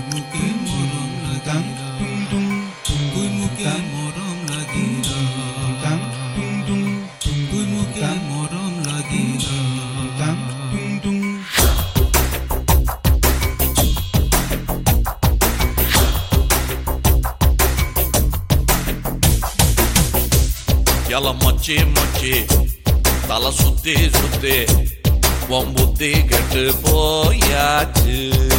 মুখে মরম লাগিরা তুই মুখে মরম লাগিরা তুই মুখে মরম লাগিরা எல மச்சி மச்சி தலை சுத்தி சுத்தி உன் புத்தி கெட்டு போயாச்சு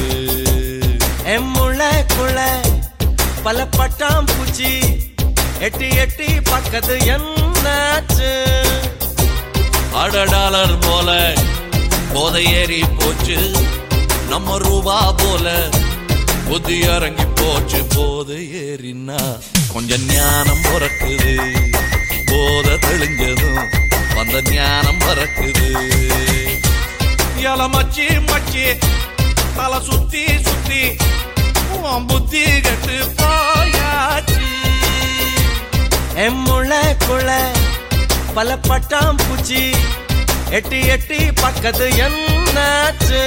எம்முள குள பல பட்டாம் பூச்சி எட்டி எட்டி பக்கத்து என்னாச்சு அட டாலர் போல போதை ஏறி போச்சு நம்ம ரூபா போல புத்தி இறங்கி போச்சு போதை ஏறினா கொஞ்சம் ஞானம் பிறக்குது போதை தெளிஞ்சதும் வந்த ஞானம் பறக்குது இல மச்சி மச்சி தலை சுத்தி சுத்தி உன் புத்தி கெட்டு போயாச்சு எம்முள குள பல பட்டாம் பூச்சி எட்டி எட்டி பக்கத்து என்னாச்சு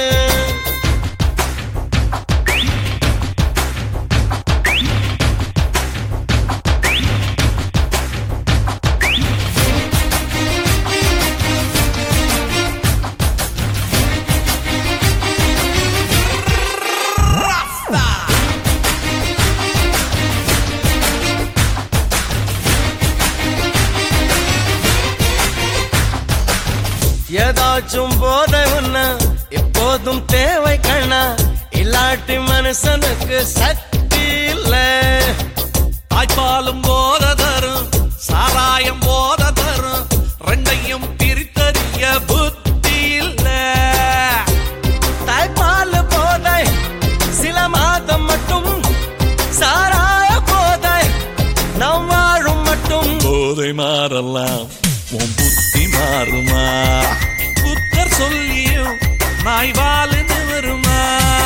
ஏதாச்சும் போதை ஒண்ணு எப்போதும் தேவை கண்ணா இல்லாட்டி மனுஷனுக்கு சக்தி இல்ல தாய்ப்பாலும் போத தரும் சாராயம் போத தரும் ரெண்டையும் பிரித்தறிய புத்தி இல்ல தாய்ப்பால் போதை சில மாதம் மட்டும் சாராய போதை நம் வாழும் மட்டும் போதை மாறலாம் உன் புத்தி மாறுமா புத்தர் சொல்லியும் நாய் வாழுன்னு வருமா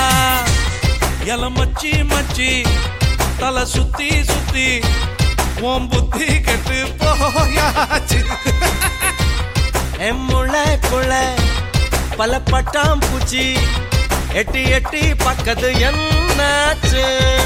எல மச்சி மச்சி தலை சுத்தி சுத்தி உன் புத்தி கெட்டு போயாச்சு எம்முள குள பல பட்டாம் பூச்சி எட்டி எட்டி பக்கத்து என்னாச்சு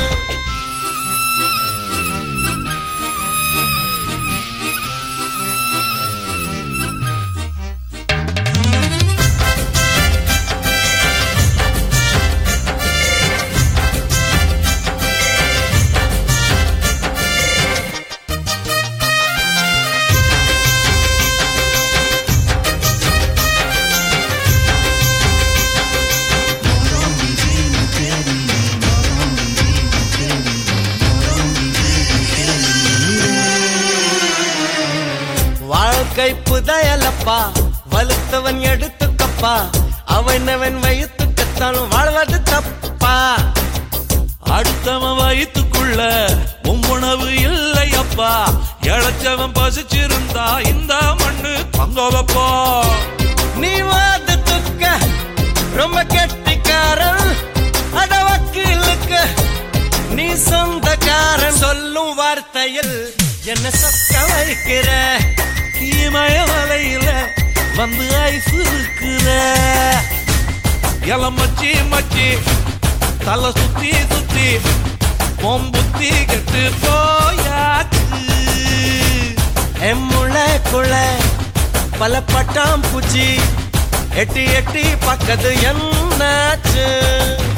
வாழ்க்கை புதையலப்பா வலுத்தவன் எடுத்துக்கப்பா அவனவன் வயிற்றுக்கத்தான் வாழ்வது தப்பா அடுத்தவன் வயித்துக்குள்ள உன் உணவு இல்லையப்பா இழைச்சவன் பசிச்சிருந்தா இந்த மண்ணு தங்கவப்பா நீ வாதத்துக்க ரொம்ப கெட்டிக்காரன் அடவக்கிலுக்கு நீ சொந்தக்காரன் சொல்லும் வார்த்தையில் என்ன சொக்க வைக்கிற இமய மலையில வந்து ஐஸ் இருக்கிற இல மச்சி மச்சி தலை சுத்தி சுத்தி உன் புத்தி கெட்டு போயாச்சு எம்முள குள பல பட்டாம் பூச்சி எட்டி எட்டி பக்கத்து என்னாச்சு